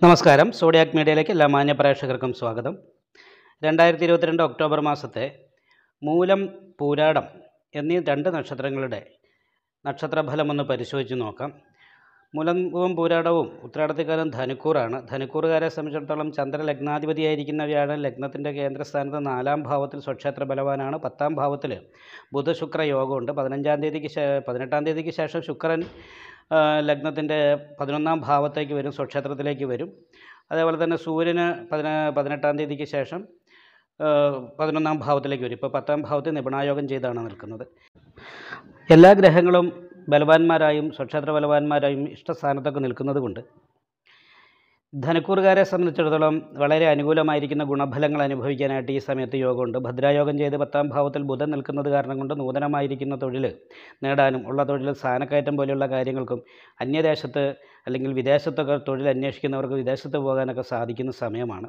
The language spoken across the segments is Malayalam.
നമസ്കാരം സോഡിയാക് മീഡിയയിലേക്ക് എല്ലാ മാന്യ പ്രേക്ഷകർക്കും സ്വാഗതം രണ്ടായിരത്തി ഇരുപത്തിരണ്ട് ഒക്ടോബർ മാസത്തെ മൂലം പൂരാടം എന്നീ രണ്ട് നക്ഷത്രങ്ങളുടെ നക്ഷത്രഫലം ഒന്ന് പരിശോധിച്ച് നോക്കാം മൂലവും പൂരാടവും ഉത്രാടത്തിക്കാലം ധനുക്കൂറാണ് ധനുക്കൂറുകാരെ സംബന്ധിച്ചിടത്തോളം ചന്ദ്ര ലഗ്നാധിപതിയായിരിക്കുന്ന വ്യാഴൻ ലഗ്നത്തിൻ്റെ കേന്ദ്രസ്ഥാനത്ത് നാലാം ഭാവത്തിൽ സ്വക്ഷേത്ര ബലവാനാണ് പത്താം ഭാവത്തിൽ ബുധശുക്ര യോഗമുണ്ട് പതിനഞ്ചാം തീയതിക്ക് ശേ പതിനെട്ടാം തീയതിക്ക് ശേഷം ശുക്രൻ ആ, ലഗ്നത്തിൻ്റെ പതിനൊന്നാം ഭാവത്തേക്ക് വരും സ്വക്ഷേത്രത്തിലേക്ക് വരും അതേപോലെ തന്നെ സൂര്യന് പതിന പതിനെട്ടാം തീയതിക്ക് ശേഷം ആ, പതിനൊന്നാം ഭാവത്തിലേക്ക് വരും ഇപ്പോൾ പത്താം ഭാവത്തിൽ നിപുണായോഗം ചെയ്താണ് നിൽക്കുന്നത് എല്ലാ ഗ്രഹങ്ങളും ബലവാന്മാരായും സ്വക്ഷേത്ര ബലവാന്മാരായും ഇഷ്ടസ്ഥാനത്തൊക്കെ നിൽക്കുന്നത് കൊണ്ട് ധനക്കൂറുകാരെ സംബന്ധിച്ചിടത്തോളം വളരെ അനുകൂലമായിരിക്കുന്ന ഗുണഫലങ്ങൾ അനുഭവിക്കാനായിട്ട് ഈ സമയത്ത് യോഗമുണ്ട് ഭദ്രായോഗം ചെയ്ത് പത്താം ഭാവത്തിൽ ബുധൻ നിൽക്കുന്നത് കാരണം കൊണ്ട് നൂതനമായിരിക്കുന്ന തൊഴിൽ നേടാനും ഉള്ള തൊഴിൽ സ്ഥാനക്കയറ്റം പോലെയുള്ള കാര്യങ്ങൾക്കും അന്യദേശത്ത് അല്ലെങ്കിൽ വിദേശത്തൊക്കെ തൊഴിൽ അന്വേഷിക്കുന്നവർക്ക് വിദേശത്ത് പോകാനൊക്കെ സാധിക്കുന്ന സമയമാണ്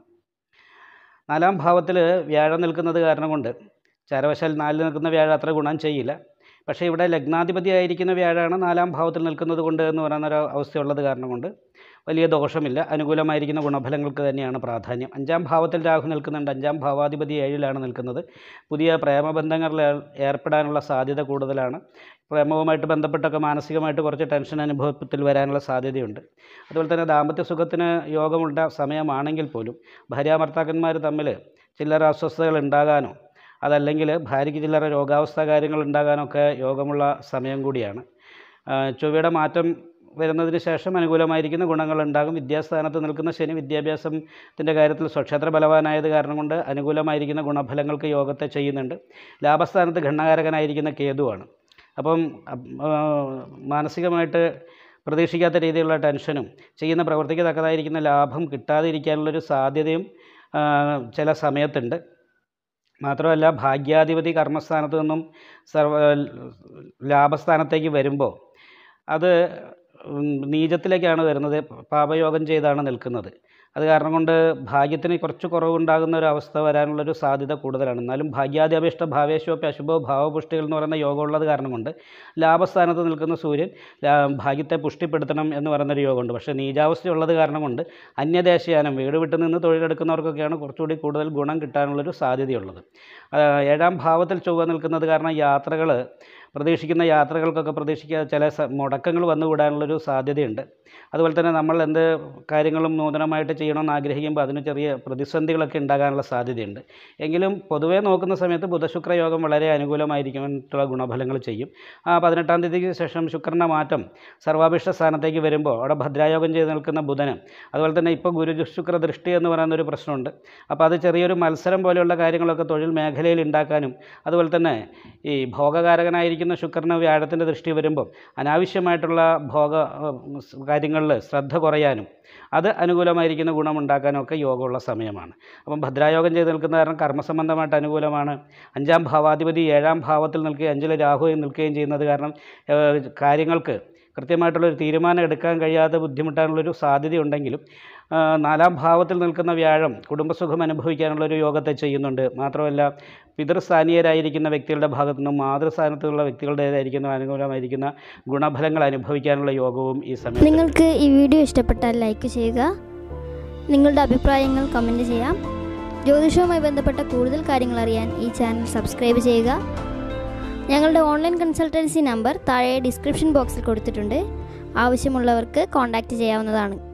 നാലാം ഭാവത്തിൽ വ്യാഴം നിൽക്കുന്നത് കാരണം കൊണ്ട് ചാരവശാൽ നാലിൽ നിൽക്കുന്ന വ്യാഴം അത്ര ഗുണം ചെയ്യില്ല പക്ഷേ ഇവിടെ ലഗ്നാധിപതി ആയിരിക്കുന്ന വ്യാഴാണ് നാലാം ഭാവത്തിൽ നിൽക്കുന്നത് കൊണ്ട് എന്ന് പറയുന്ന ഒരു അവസ്ഥയുള്ളത് കാരണം കൊണ്ട് വലിയ ദോഷമില്ല അനുകൂലമായിരിക്കുന്ന ഗുണഫലങ്ങൾക്ക് തന്നെയാണ് പ്രാധാന്യം അഞ്ചാം ഭാവത്തിൽ രാഹു നിൽക്കുന്നുണ്ട് അഞ്ചാം ഭാവാധിപതി ഏഴിലാണ് നിൽക്കുന്നത് പുതിയ പ്രേമബന്ധങ്ങളിൽ ഏർ- ഏർപ്പെടാനുള്ള സാധ്യത കൂടുതലാണ് പ്രേമവുമായിട്ട് ബന്ധപ്പെട്ടൊക്കെ മാനസികമായിട്ട് കുറച്ച് ടെൻഷൻ അനുഭവത്തിൽ വരാനുള്ള സാധ്യതയുണ്ട് അതുപോലെ തന്നെ ദാമ്പത്യ സുഖത്തിന് യോഗമുണ്ട സമയമാണെങ്കിൽ പോലും ഭാര്യാഭർത്താക്കന്മാർ തമ്മിൽ ചില്ലറ അസ്വസ്ഥതകൾ ഉണ്ടാകാനോ അതല്ലെങ്കിൽ ഭാര്യയ്ക്ക് ചില്ലറ രോഗാവസ്ഥ കാര്യങ്ങൾ ഉണ്ടാകാനൊക്കെ യോഗമുള്ള സമയം കൂടിയാണ് ആ, ചൊവ്വയുടെ മാറ്റം വരുന്നതിന് ശേഷം അനുകൂലമായിരിക്കുന്ന ഗുണങ്ങളുണ്ടാകും വിദ്യാസ്ഥാനത്ത് നിൽക്കുന്ന ശനി വിദ്യാഭ്യാസത്തിൻ്റെ കാര്യത്തിൽ സ്വക്ഷേത്ര ബലവാനായത് കാരണം കൊണ്ട് അനുകൂലമായിരിക്കുന്ന ഗുണഫലങ്ങൾക്ക് യോഗത്തെ ചെയ്യുന്നുണ്ട് ലാഭസ്ഥാനത്ത് ഘണ്ണകാരകനായിരിക്കുന്ന കേതുവാണ് അപ്പം അം, ആ, മാനസികമായിട്ട് പ്രതീക്ഷിക്കാത്ത രീതിയിലുള്ള ടെൻഷനും ചെയ്യുന്ന പ്രവൃത്തിക്ക് തക്കതായിരിക്കുന്ന ലാഭം കിട്ടാതിരിക്കാനുള്ളൊരു സാധ്യതയും ആ, ചില സമയത്തുണ്ട് മാത്രമല്ല ഭാഗ്യാധിപതി കർമ്മസ്ഥാനത്ത് നിന്നും സർവ ലാഭസ്ഥാനത്തേക്ക് വരുമ്പോൾ അത് ഉം, നീചത്തിലേക്കാണ് വരുന്നത് പാപയോഗം ചെയ്താണ് നിൽക്കുന്നത് അത് കാരണം കൊണ്ട് ഭാഗ്യത്തിന് കുറച്ച് കുറവുണ്ടാകുന്ന ഒരു അവസ്ഥ വരാനുള്ളൊരു സാധ്യത കൂടുതലാണ് എന്നാലും ഭാഗ്യാദ്യപേക്ഷ ഭാവേശോപ്യ അശുഭോ ഭാവപുഷ്ടികൾ എന്ന് പറയുന്ന യോഗമുള്ളത് കാരണം കൊണ്ട് ലാഭസ്ഥാനത്ത് നിൽക്കുന്ന സൂര്യൻ ലാ- ഭാഗ്യത്തെ പുഷ്ടിപ്പെടുത്തണം എന്ന് പറയുന്നൊരു യോഗമുണ്ട് പക്ഷേ നീചാവസ്ഥയുള്ളത് കാരണം കൊണ്ട് അന്യദേശയാനം വീട് വിട്ട് നിന്ന് തൊഴിലെടുക്കുന്നവർക്കൊക്കെയാണ് കുറച്ചുകൂടി കൂടുതൽ ഗുണം കിട്ടാനുള്ളൊരു സാധ്യതയുള്ളത് ആ, ഏഴാം ഭാവത്തിൽ ചൊവ്വ നിൽക്കുന്നത് കാരണം യാത്രകൾ പ്രതീക്ഷിക്കുന്ന യാത്രകൾക്കൊക്കെ പ്രതീക്ഷിക്കാതെ ചില സ- മുടക്കങ്ങൾ വന്നുകൂടാനുള്ളൊരു സാധ്യതയുണ്ട് അതുപോലെ തന്നെ നമ്മൾ എന്ത് കാര്യങ്ങളും നൂതനമായിട്ട് ചെയ്യണമെന്ന് ആഗ്രഹിക്കുമ്പോൾ അതിന് ചെറിയ പ്രതിസന്ധികളൊക്കെ ഉണ്ടാകാനുള്ള സാധ്യതയുണ്ട് എങ്കിലും പൊതുവേ നോക്കുന്ന സമയത്ത് ബുധശുക്ര യോഗം വളരെ അനുകൂലമായിരിക്കുമെന്നുള്ള ഗുണഫലങ്ങൾ ചെയ്യും ആ പതിനെട്ടാം തീയതിക്ക് ശേഷം ശുക്രൻ്റെ മാറ്റം സർവാഭിഷ്ട സ്ഥാനത്തേക്ക് വരുമ്പോൾ അവിടെ ഭദ്രായോഗം ചെയ്ത് നിൽക്കുന്ന ബുധന് അതുപോലെ തന്നെ ഇപ്പോൾ ഗുരു ശുക്ര ദൃഷ്ടി എന്ന് പറയുന്ന ഒരു പ്രശ്നമുണ്ട് അപ്പോൾ അത് ചെറിയൊരു മത്സരം പോലെയുള്ള കാര്യങ്ങളൊക്കെ തൊഴിൽ മേഖലയിൽ ഉണ്ടാക്കാനും അതുപോലെ തന്നെ ഈ ഭോഗകാരകനായിരിക്കുന്ന ശുക്രന് വ്യാഴത്തിൻ്റെ ദൃഷ്ടി വരുമ്പോൾ അനാവശ്യമായിട്ടുള്ള ഭോഗ കാര്യങ്ങളിൽ ശ്രദ്ധ കുറയാനും അത് അനുകൂലമായിരിക്കുന്ന ഗുണമുണ്ടാക്കാനും ഒക്കെ യോഗമുള്ള സമയമാണ് അപ്പം ഭദ്രായോഗം ചെയ്ത് നിൽക്കുന്ന കാരണം കർമ്മസംബന്ധമായിട്ട് അനുകൂലമാണ് അഞ്ചാം ഭാവാധിപതി ഏഴാം ഭാവത്തിൽ നിൽക്കുകയും അഞ്ചിൽ രാഹുവും നിൽക്കുകയും ചെയ്യുന്നത് കാരണം ഏഹ്, കാര്യങ്ങൾക്ക് കൃത്യമായിട്ടുള്ളൊരു തീരുമാനം എടുക്കാൻ കഴിയാതെ ബുദ്ധിമുട്ടാനുള്ളൊരു സാധ്യതയുണ്ടെങ്കിലും ആ, നാലാം ഭാവത്തിൽ നിൽക്കുന്ന വ്യാഴം കുടുംബസുഖം അനുഭവിക്കാനുള്ളൊരു യോഗത്തെ ചെയ്യുന്നുണ്ട് മാത്രമല്ല പിതൃസ്ഥാനീയരായിരിക്കുന്ന വ്യക്തികളുടെ ഭാഗത്തു നിന്നും മാതൃസ്ഥാനത്തുള്ള വ്യക്തികളുടേതായിരിക്കുന്ന അനുകൂലമായിരിക്കുന്ന ഗുണഫലങ്ങൾ അനുഭവിക്കാനുള്ള യോഗവും ഈ സമയത്ത് നിങ്ങൾക്ക് ഈ വീഡിയോ ഇഷ്ടപ്പെട്ടാൽ ലൈക്ക് ചെയ്യുക നിങ്ങളുടെ അഭിപ്രായങ്ങൾ കമൻറ്റ് ചെയ്യാം ജ്യോതിഷവുമായി ബന്ധപ്പെട്ട കൂടുതൽ കാര്യങ്ങൾ അറിയാൻ ഈ ചാനൽ സബ്സ്ക്രൈബ് ചെയ്യുക ഞങ്ങളുടെ ഓൺലൈൻ കൺസൾട്ടൻസി നമ്പർ താഴെ ഡിസ്ക്രിപ്ഷൻ ബോക്സിൽ കൊടുത്തിട്ടുണ്ട് ആവശ്യമുള്ളവർക്ക് കോൺടാക്റ്റ് ചെയ്യാവുന്നതാണ്